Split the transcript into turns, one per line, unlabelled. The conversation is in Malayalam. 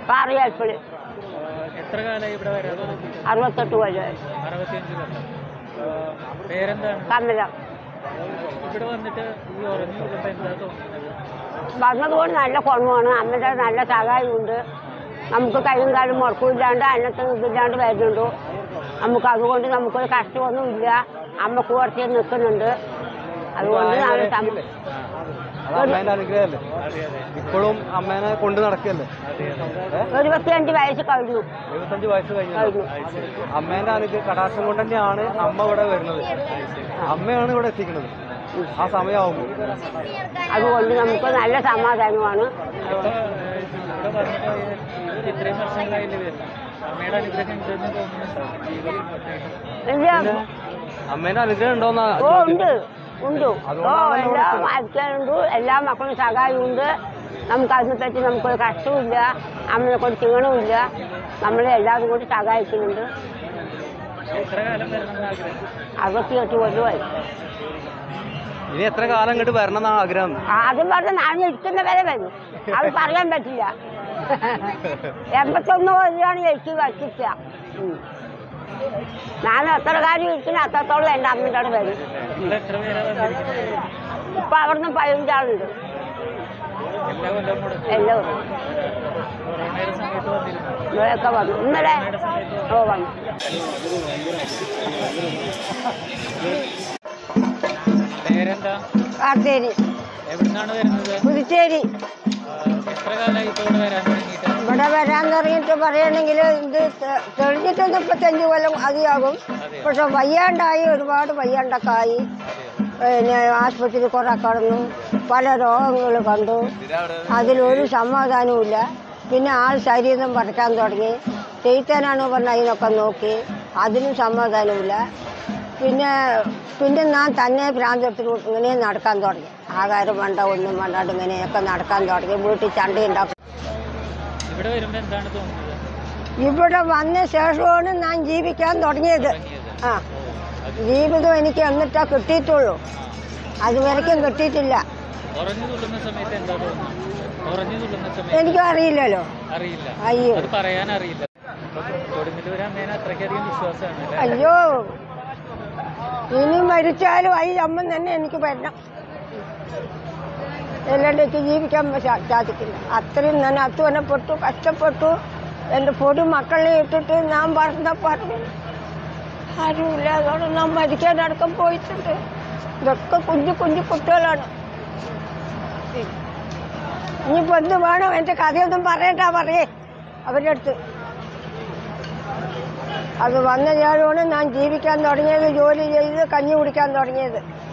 പാറിയാൽപ്പള്ളി
എത്ര കാലമായി ഇവിടെ വരാൻ തുടങ്ങിയിട്ട്
അറുപത്തെട്ട് കൊല്ലമായി
അറുപത്തിയഞ്ച് കൊല്ലം ആ, പേരെന്താണ്
കമലം
ഇവിടെ വന്നിട്ട് ഈ ഉറങ്ങി നോക്കുമ്പോൾ എന്താ തോന്നുന്നത്
വന്നതുകൊണ്ട് നല്ല കുറവാണ് അമ്മയുടെ നല്ല സഹായമുണ്ട് നമുക്ക് കൈയും കാലും മുറക്കില്ലാണ്ട് അന്നത്തെ ഇതില്ലാണ്ട് വരുന്നുണ്ട് നമുക്ക് അതുകൊണ്ട് നമുക്കൊരു കഷ്ടമൊന്നുമില്ല അമ്മക്ക് കുറച്ച് നിൽക്കുന്നുണ്ട് അതുകൊണ്ട് നല്ല സം-
അത് അമ്മേന്റെ അനുഗ്രഹമല്ലേ
അതെ അതെ
ഇപ്പോഴും അമ്മേനെ കൊണ്ട് നടക്കല്ലേ
അതെ അതെ
ഇരുപത്തിയഞ്ച് വയസ്സ് കഴിഞ്ഞു
എഴുപത്തഞ്ച് വയസ്സ് കഴിഞ്ഞു
കഴിഞ്ഞു
അമ്മേന്റെ അനുഗ്രഹ കടാക്ഷം കൊണ്ട് തന്നെയാണ് അമ്മ ഇവിടെ വരുന്നത് അമ്മയാണ് ഇവിടെ എത്തിക്കുന്നത് ആ സമയമാകുമ്പോൾ
അതുകൊണ്ട് നമുക്ക് നല്ല സമാധാനമാണ്
ഇപ്പൊ, ഏഹ്, ഇവിടെ വന്നിട്ട് ഇത്രയും വർഷങ്ങളായില്ലേ വരുന്നത് അമ്മയുടെ അനുഗ്രഹം ഉണ്ടെന്ന് തോന്നുന്നുണ്ടോ ജീവിതം
ഇല്ല
അമ്മേന്റെ അനുഗ്രഹം ഉണ്ടോന്നാ
ഓ ഉണ്ട് ഉണ്ട് ഓ എല്ലാ വായിക്കാനുണ്ട് എല്ലാ മക്കളും സഹായമുണ്ട് നമുക്ക് അതിനെപ്പറ്റി നമുക്കൊരു കഷ്ടവുമില്ല അമ്മനെ കൊണ്ട് ക്ഷീണവുമില്ല നമ്മളെ എല്ലാവരും കൂടി സഹായിക്കുന്നുണ്ട്
എത്ര കാലം വരണമെന്ന് ആഗ്രഹം
അറുപത്തിയെട്ട് കൊല്ലമായി
ഇനി എത്ര കാലം ഇങ്ങോട്ട് വരണം എന്നാണ് ആഗ്രഹം
ആദ്യം പറഞ്ഞ ഞാൻ ഇരിക്കുന്ന വരെ വരും അത് പറയാൻ പറ്റില്ല എൺപത്തൊന്ന് കൊല്ലാണ് എനിക്ക് വച്ചിട്ട ഞാൻ എത്ര കാര്യം ഇരിക്കുന്ന അത്രത്തോളം എൻ്റെ അമ്മയുടെ അവിടെ വരും
ഇവിടെ എത്ര പേരാ വന്നിരിക്കുന്നത്
ഇപ്പൊ അവിടുന്ന് പതിനഞ്ചാളുണ്ട്
എല്ലാ കൊല്ലവും കൂടെ
എല്ലാവരും
കൊറോണയുടെ സമയത്ത് വന്നിരുന്നു
ഇവരൊക്കെ വന്നു ഇന്നലെ ഓ വന്നു
പേരെന്താ
കാർത്തേരി
എവിടുന്നാണ് വരുന്നത്
പുതുച്ചേരി
ആ, എത്ര കാലമായി ഇപ്പൊ ഇവിടെ വരാൻ തുടങ്ങിയിട്ട്
ഇവിടെ വരാൻ തുടങ്ങിയിട്ട് പറയുകയാണെങ്കിൽ ഇത് തെ- തെളിഞ്ഞിട്ട് മുപ്പത്തഞ്ച് കൊല്ലം അതിയാകും പക്ഷെ വയ്യാണ്ടായി ഒരുപാട് വയ്യാണ്ടൊക്കെ ആയി പിന്നെ ആശുപത്രിയിൽ കുറെ കടന്നു പല രോഗങ്ങൾ കണ്ടു അതിലൊരു സമാധാനവുമില്ല പിന്നെ ആൾ ശരീരം പറിക്കാൻ തുടങ്ങി ചെയ്ത്താനാണ് പറഞ്ഞ അതിനൊക്കെ നോക്കി അതിനും സമാധാനമില്ല പിന്നെ പിന്നെ ഞാൻ തന്നെ ഭ്രാന്തത്തിന് ഇങ്ങനെ നടക്കാൻ തുടങ്ങി ആകാരം വേണ്ട ഒന്നും വേണ്ടാണ്ട് ഇങ്ങനെയൊക്കെ നടക്കാൻ തുടങ്ങി വീട്ടിൽ ചണ്ടയുണ്ടാക്കും
ഇവിടെ വരുമ്പോ എന്താണ് തോന്നുന്നത്
ഇവിടെ വന്ന ശേഷമാണ് ഞാൻ ജീവിക്കാൻ തുടങ്ങിയത് ആ ജീവിതം എനിക്ക് എന്നിട്ടാ കിട്ടിയിട്ടുള്ളൂ അതുവരയ്ക്കും കിട്ടിയിട്ടില്ല
ഉറഞ്ഞു തുള്ളുന്ന സമയത്ത് എന്താ തോന്നുന്നത് ഉറഞ്ഞു തുള്ളുന്ന സമയത്ത്
എനിക്കും അറിയില്ലല്ലോ
അറിയില്ല
അയ്യോ
അത് പറയാൻ അറിയില്ല കൊടുങ്ങല്ലൂർ അമ്മേനെ അത്രയ്ക്കധികം വിശ്വാസമാണ് അല്ലേ
അയ്യോ ഇനി മരിച്ചാലും ഈ അമ്മ തന്നെ എനിക്ക് വരണം അല്ലാണ്ട് എനിക്ക് ജീവിക്കാൻ സാ- സാധിക്കില്ല അത്രയും ഞാൻ അധ്വാനപ്പെട്ടു കഷ്ടപ്പെട്ടു എൻ്റെ പൊടി മക്കളെ ഇട്ടിട്ട് ഞാൻ പറഞ്ഞ പറഞ്ഞു ആരുമില്ല അതോടെ ഞാൻ മരിക്കാനടക്കം പോയിട്ടുണ്ട് ഇതൊക്കെ കുഞ്ഞു കുഞ്ഞു കുട്ടികളാണ് ഇനിയിപ്പോ എന്ത് വേണം എന്റെ കഥയൊന്നും പറയണ്ട പറയേ അവരുടെ അടുത്ത് അത് വന്ന ഞാനാണ് ഞാൻ ജീവിക്കാൻ തുടങ്ങിയത് ജോലി ചെയ്ത് കഞ്ഞി കുടിക്കാൻ തുടങ്ങിയത്